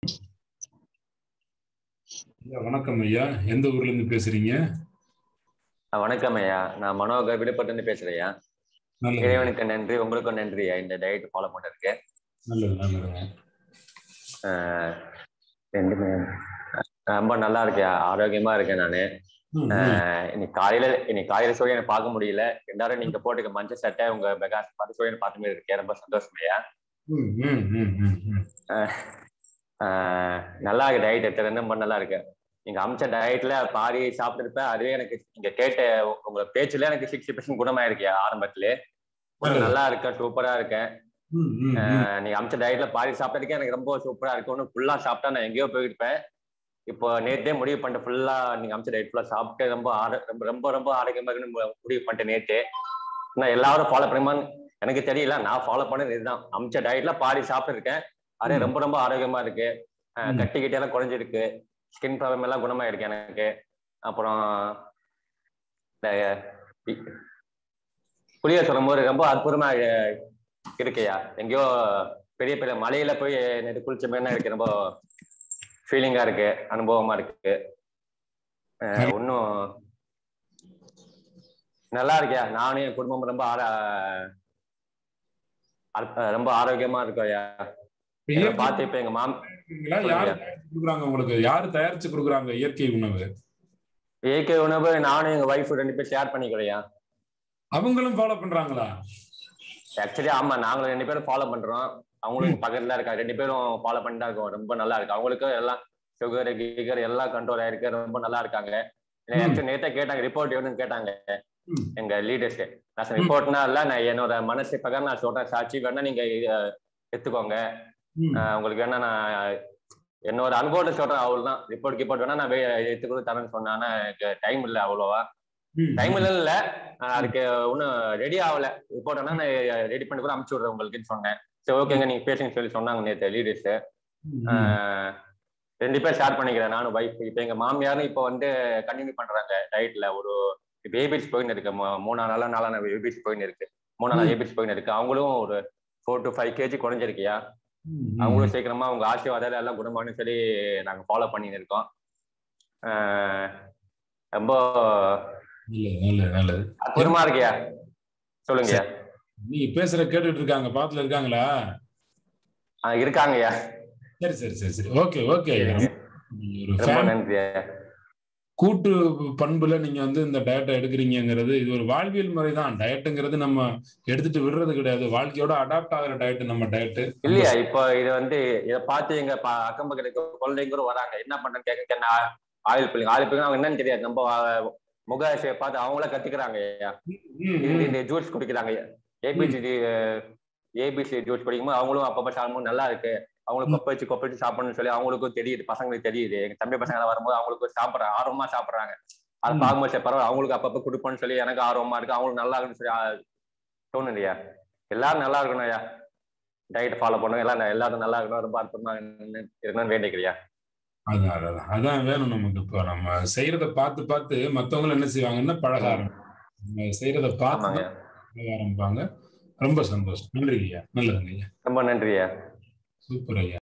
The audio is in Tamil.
ஐயா வணக்கம் ஐயா எந்த ஊர்ல இருந்து பேசுறீங்க ஆ, வணக்கம் ஐயா நான் மனோகர் விடுபட்டு பேசுறேயா நல்லது இறைவனுக்கு நன்றி உங்களுக்கும் நன்றி ஐயா இந்த டயட் ஃபாலோ பண்றதுக்கு நல்லது நல்லதுங்க ஆஹ் ரெண்டுமே ரொம்ப நல்லா இருக்கேன் ஆரோக்கியமா இருக்கேன் நானு ம், ம். ஆஹ் இன்னைக்கு காலையில இன்னைக்கு காலையில சொல்லி எனக்கு பார்க்க முடியல எல்லாரும் நீங்க போட்டுக்க மஞ்சள் சட்டை உங்க மெகாஸ் பார்த்து சொல்லி பார்த்த மாதிரி இருக்கேன் ரொம்ப சந்தோஷம் ஐயா ம், ம், ம், ம், ம். ஆஹ் நல்லா இருக்கு டயட் எடுத்தது ரொம்ப நல்லா இருக்கு நீங்க அமைச்ச டயட்ல பாதி சாப்பிட்டுருப்பேன் அதுவே எனக்கு நீங்க கேட்ட உ- உங்க பேச்சுல எனக்கு சிக்ஸ்டி பர்சன்ட் குணமாயிருக்கு ஆரம்பத்திலே நல்லது. நல்லா இருக்கேன் சூப்பரா இருக்கேன் ம், ம், ம். ஆஹ் நீங்க அமைச்ச டயட்ல பாதி சாப்பிட்டதுக்கே எனக்கு ரொம்ப சூப்பரா இருக்கு ஒன்னும் ஃபுல்லா சாப்பிட்டா நான் எங்கேயோ போயிருப்பேன் இப்போ நேத்தே முடிவு பண்ணிட்டு ஃபுல்லா நீங்க அமைச்ச டயட் ஃபுல்லா சாப்பிட்டு ரொம்ப ஆரோ ரொம்ப ரொம்ப ரொம்ப ஆரோக்கியமா இருக்குன்னு மு- முடிவு பண்ணிட்டேன் நேத்து நான் எல்லாரும் ஃபாலோ பண்ணுமான்னு எனக்கு தெரியல நான் ஃபாலோ பண்ணது இதுதான் அமைச்ச டயட்ல பாதி சாப்பிட்டுருக்கேன் அதே ரொம்ப ரொம்ப ஆரோக்கியமா இருக்கு ஆஹ் ம். கட்டி கிட்டி எல்லாம் குறைஞ்சிருக்கு ஸ்கின் ப்ராப்ளம் எல்லாம் குணமாயிருக்கு எனக்கு அப்புறம் இந்த இ- புளிய சொல்லும் போது ரொம்ப அற்புதமா அஹ், இருக்குயா எங்கேயோ பெரிய பெரிய மலையில போய் நேற்று குளிச்ச மாதிரி தான் இருக்கு ரொம்ப ஃபீலிங்கா இருக்கு அனுபவமா இருக்கு அஹ், ஒண்ணும் நல்லா இருக்கியா நானும் என் குடும்பம் ரொம்ப ஆரா அற்ப- ரொம்ப ஆரோக்கியமா இருக்கோயா இப்ப என்னை இயற்கை பார்த்து இப்ப எங்க மாம் உணவுங்களா? யாரு தயாரிச்சு கொடுக்குறாங்க உங்களுக்கு யாரு தயாரிச்சு கொடுக்குறாங்க இயற்கை உணவு இயற்கை உணவு நானும் எங்க ஒய்ஃப் ரெண்டு பேரும் ஷேர் பண்ணிக்கிறோயா அவங்களும் ஃபாலோ பண்றாங்களா ஆக்சுவலி ஆமா நாங்களும் ரெண்டு பேரும் ஃபாலோ பண்றோம் அவங்களும் பக்கத்துல இருக்காங்க ரெண்டு பேரும் ஃபாலோ பண்ணிட்டு தான் இருக்கோம் ரொம்ப நல்லா இருக்கு அவங்களுக்கும் எல்லாம் சுகர் கிகர் எல்லாம் கண்ட்ரோல் ஆயிருக்கு ரொம்ப நல்லா இருக்காங்க ம். ஆக்சுவலி நேத்தே கேட்டாங்க ரிப்போர்ட் எவ்வளவுன்னு கேட்டாங்க ம். எங்க லீடர்ஸ் நான் ரிப்போர்ட்னா இல்ல நான் என்னோட மனசு பிரகாரம் நான் சொல்றேன் சாட்சி வேணா நீங்க இத எடுத்துக்கோங்க ம், ஆஹ் உங்களுக்கு வேணா நான் என்னோட அனுபவத்தை சொல்றேன் அவ்வளவுதான் ரிப்போர்ட் கிப்போர்ட் வேணா நான் வே- எடுத்து கூட தரேன்னு சொன்னேன் ஆனா எனக்கு டைம் இல்ல அவ்வளவா ம். டைம் இல்ல இல்ல நான் அதுக்கு ஒன்னும் ரெடி ஆகல ரிப்போர்ட் வேணா நான் ரெடி பண்ணி கூட அனுப்பிச்சு விடுறேன் உங்களுக்குன்னு சொன்னேன் சரி ஓகேங்க நீங்க பேசுங்க சொல்லி சொன்னாங்க நேற்று லீடர்ஸ் ம், ம். ரெண்டு பேர் ஷேர் பண்ணிக்கிறேன் நானும் வைஃப் இப்போ எங்க மாமியாரும் இப்போ வந்து கண்டினியூ பண்றாங்க டயட்ல ஒரு இப்போ ஏபிஎஸ் போயின்னு இருக்கு மூ- மூணா நாளா நாலா நாள் ஏபிஎஸ் போயின்னு இருக்கு மூணா நாள் ம். ஏபிஎஸ் போயின்னு இருக்கு அவங்களும் ஒரு ஃபோர் டு ஃபைவ் கேஜி குறைஞ்சிருக்கியா ம், ம். அவங்களும் சீக்கிரமா உங்க ஆசீர்வாதால எல்லாம் குணமானு சொல்லி நாங்க ஃபாலோ பண்ணின்னு இருக்கோம் ஆஹ் ரொம்ப நல்லது நல்லது நல்லது அற்புதமா இருக்கியா சொல்லுங்கய்யா நீங்க பேசுற கேட்டுட்டு இருக்காங்க பாத்துல இருக்காங்களா ஆஹ் இருக்காங்கய்யா சரி சரி சரி சரி ஓகே ஓகே சரிங்க. ஒரு ரொம்ப ஃபேமிலி நன்றியா கூட்டு பண்புல நீங்க வந்து இந்த டயட்டை எடுக்கிறீங்கிறது இது ஒரு வாழ்வியல் முறை தான் டயட்டுங்கிறது நம்ம எடுத்துட்டு விடுறது கிடையாது வாழ்க்கையோட அடாப்ட் ஆகிற டயட் நம்ம டயட்டு இல்லையா இப்போ இது வந்து இத பார்த்து எங்க ப- அக்கம் பக்கத்துல இருக்க குழந்தைங்க கூட வராங்க என்ன பண்றேன்னு கேட்க என்ன ஆயில் பிள்ளைங்க ஆயில் பிள்ளைங்க அவங்க என்னன்னு தெரியாது நம்ம அஹ், முகராசியை பார்த்து அவங்கள கத்துக்கிறாங்க ஐயா. இந்த இந்த ஜூஸ் குடிக்கிறாங்க ஏபிசி ஏபிசி ஜூஸ் குடிக்கும்போது அவங்களும் அப்பப்ப சாப்பிடும்போது நல்லா இருக்கு அவங்களுக்கு கொப்பை வச்சு கொப்பை வச்சு சாப்பிடணும்னு சொல்லி அவங்களுக்கும் தெரியுது பசங்களுக்கு தெரியுது எங்க தம்பி பசங்க எல்லாம் வரும்போது அவங்களுக்கு சாப்பிடுறாங்க ஆர்வமா சாப்பிடுறாங்க அது ம். பார்க்கும்போது சரி பரவாயில்ல அவங்களுக்கு அப்பப்ப கொடுப்போம்னு சொல்லி எனக்கு ஆர்வமா இருக்கு அவங்களுக்கு நல்லா இருக்குன்னு சொல்லி ஆ, தோணுது ஐயா எல்லாரும் நல்லா இருக்கணும் ஐயா டயட் ஃபாலோ பண்ணுங்க எல்லாம் எல்லாரும் நல்லா இருக்கணும் ரொம்ப அற்புதமா இருக்கணும்னு வேண்டிக்கிறியா அதான் அதான் அதான் வேணும் நமக்கு இப்போ நம்ம செய்யறத பார்த்து பார்த்து மத்தவங்களும் என்ன செய்வாங்கன்னா பழக ஆரம்பிப்பாங்க நம்ம செய்யறத பார்த்து ஆமாங்க தான் பழக ஆரம்பிப்பாங்க ரொம்ப சந்தோஷம் நன்றி ஐயா நல்லதுங்க ஐயா ரொம்ப நன்றி ஐயா சூப்பர் ஐயா